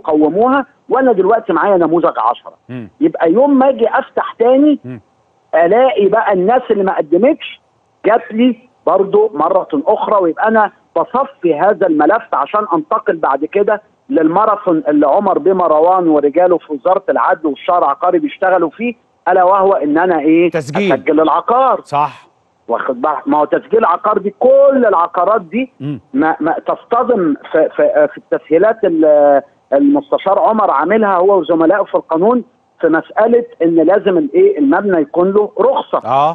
قوموها وانا دلوقتي معايا نموذج 10 مم. يبقى يوم ما اجي افتح تاني مم. الاقي بقى الناس اللي ما قدمتش جات لي برضو مرة أخرى ويبقى أنا بصفي هذا الملف عشان أنتقل بعد كده للماراثون اللي عمر بيه مروان ورجاله في وزارة العدل والشهر العقاري بيشتغلوا فيه ألا وهو إن أنا إيه تسجيل. أسجل العقار صح واخد بالك ما هو تسجيل العقار دي كل العقارات دي مم. ما, ما تصطدم في, في, في التسهيلات اللي المستشار عمر عاملها هو وزملائه في القانون في مسألة إن لازم الإيه المبنى يكون له رخصة اه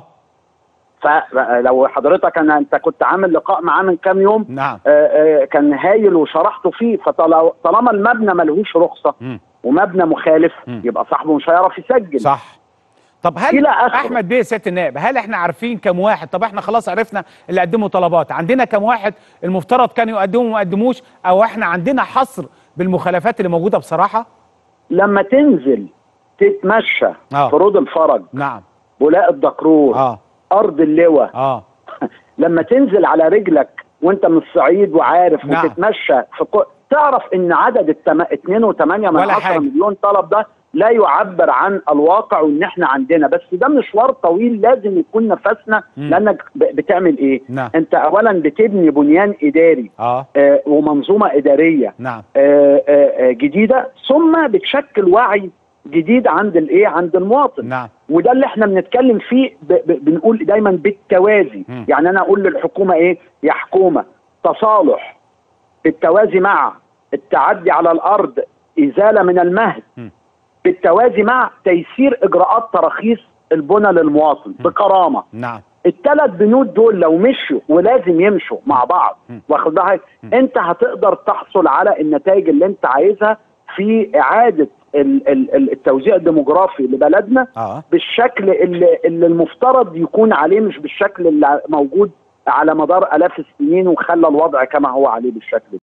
فلو حضرتك انا انت كنت عامل لقاء معاه من كام يوم نعم آه، آه، كان هايل وشرحته فيه فطالما المبنى ملهوش رخصه مم. ومبنى مخالف مم. يبقى صاحبه مش هيعرف يسجل صح طب هل إلى آخره. احمد بيه سياده النائب هل احنا عارفين كم واحد طب احنا خلاص عرفنا اللي قدموا طلبات عندنا كم واحد المفترض كانوا يقدموا وما قدموش او احنا عندنا حصر بالمخالفات اللي موجوده بصراحه لما تنزل تتمشى آه. في رود الفرج نعم بولاق الدكرور اه ارض اللواء اه لما تنزل على رجلك وانت من الصعيد وعارف نعم. وتتمشى في كو... تعرف ان عدد التم... 2.8 من ولا 10 حاجة. مليون طلب ده لا يعبر عن الواقع وان احنا عندنا بس ده مشوار طويل لازم يكون نفسنا مم. لانك ب... بتعمل ايه نعم. انت اولا بتبني بنيان اداري اه آه ومنظومه اداريه نعم آه آه آه جديده ثم بتشكل وعي جديد عند الايه عند المواطن نعم وده اللي احنا بنتكلم فيه ب ب بنقول دايما بالتوازي مم. يعني انا اقول للحكومه ايه يا حكومه تصالح بالتوازي مع التعدي على الارض ازاله من المهد مم. بالتوازي مع تيسير اجراءات تراخيص البنى للمواطن بكرامه نعم الثلاث بنود دول لو مشوا ولازم يمشوا مع بعض مم. واخد بالك انت هتقدر تحصل على النتائج اللي انت عايزها في اعاده ال- ال- ال- التوزيع الديموغرافي لبلدنا اه بالشكل اللي, اللي المفترض يكون عليه مش بالشكل اللي موجود على مدار الاف السنين وخلى الوضع كما هو عليه بالشكل ده